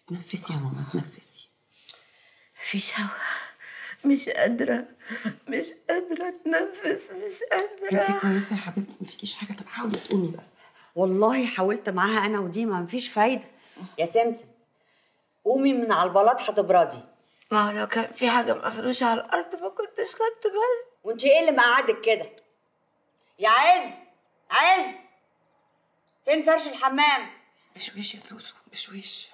تنفسي يا ماما تنفسي مفيش هوا مش قادرة مش قادرة اتنفس مش انت قادرة كويسه يا حبيبتي ما فيكيش حاجه طب حاولي تقومي بس والله حاولت معاها انا وديما مفيش فايده يا سمسم قومي من على البلاط هتبردي ما هو لو كان في حاجة مفروشة على الأرض ما كنتش خدت بالي وانت ايه اللي مقعدك كده يا عز عز فين فرش الحمام بشويش يا زوزو بشويش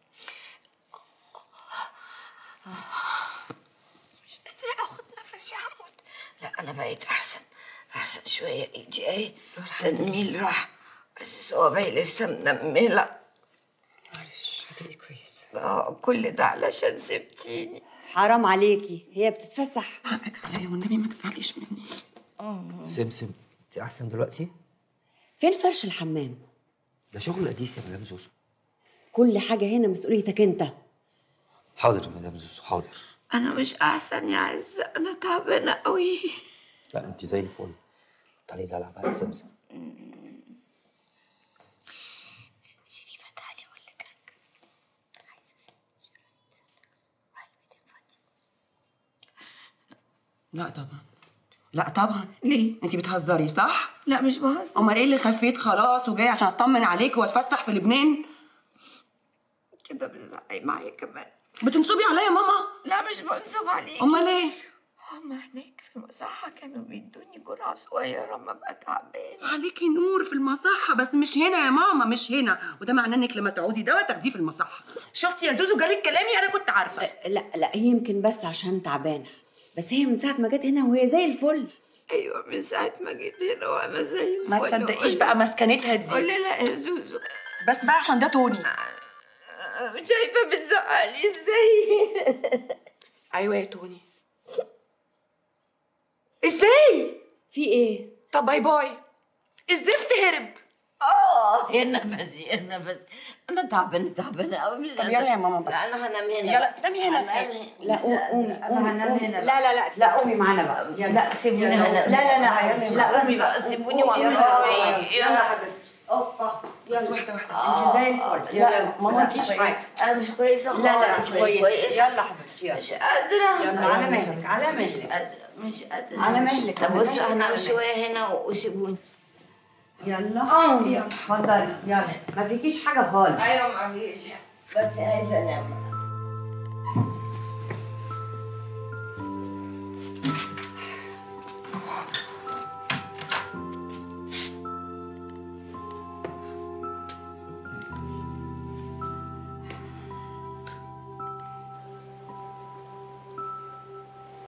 مش قادرة اخد نفس يا حمود لا انا بقيت احسن احسن شوية ايدي اهي تنميل راح بس صوابعي لسه منملة معلش هتبقي كويسه آه، كل ده علشان سبتيني حرام عليكي هي بتتفسح حقك عليا والنبي ما تزعليش مني سمسم انت احسن دلوقتي فين فرش الحمام ده شغل قديس يا مدام زوزو كل حاجه هنا مسؤوليتك انت حاضر يا مدام زوزو حاضر انا مش احسن يا عز انا تعبانة قوي لا انت زي الفل تعالي دلع بقى يا سمسم شريفة تعالي اقول لك لا طبعا لا طبعا ليه؟ انت بتهزري صح لا مش بهزر امال ايه اللي خفيت خلاص وجاي عشان اطمن عليك واتفسح في لبنان كده بتزعقي معايا كمان بتنصبي عليا يا ماما لا مش بنصب عليك امال ايه هما هناك في المصحة كانوا بيدوني جرعة صغيرة ما ابقى تعبانة عليكي نور في المصحة بس مش هنا يا ماما مش هنا وده معناه انك لما تعوزي دواء تاخديه في المصحة شفتي يا زوزو جالك كلامي انا كنت عارفة لا لا هي يمكن بس عشان تعبانه بس هي من ساعه ما جت هنا وهي زي الفل ايوه من ساعة ما جيت هنا وانا زي الفل ما تصدقيش بقى مسكنتها دي قولي لا يا زوزو بس بقى عشان ده توني شايفة بتزعقلي ازاي ايوه يا توني ازاي في ايه طب باي باي الزفت هرب اه يا نفسي يا نفسي انا تعبانة تعبانة قوي مش طب يلا يا ماما بس لا انا هنام هنا يلا نامي هنا هنام فين؟ لا قوم قومي انا قومي هنام قومي. هنا لا لا لا لا قومي معانا بقى لا سيبوني يلا. هنام لا لا لا يلا. لا قومي بقى سيبوني واعمل يلا يلا يلا حبيبتي اوبا بس واحدة واحدة انت زي الفل يلا يلا ماما لا، انتيش مش حاجة كويسة. انا مش كويسة خالص لا لا مش مش كويسة كويسة يلا حبيبتي يلا مش قادرة يلا على مهلك على مش مهلك قادرة مش قادرة على مهلك، طب على بصوا مهلك، هنام على شوية هنا وسيبوني يلا اه اتفضلي يلا ما فيكيش حاجة خالص ايوه معلش بس عايزة انام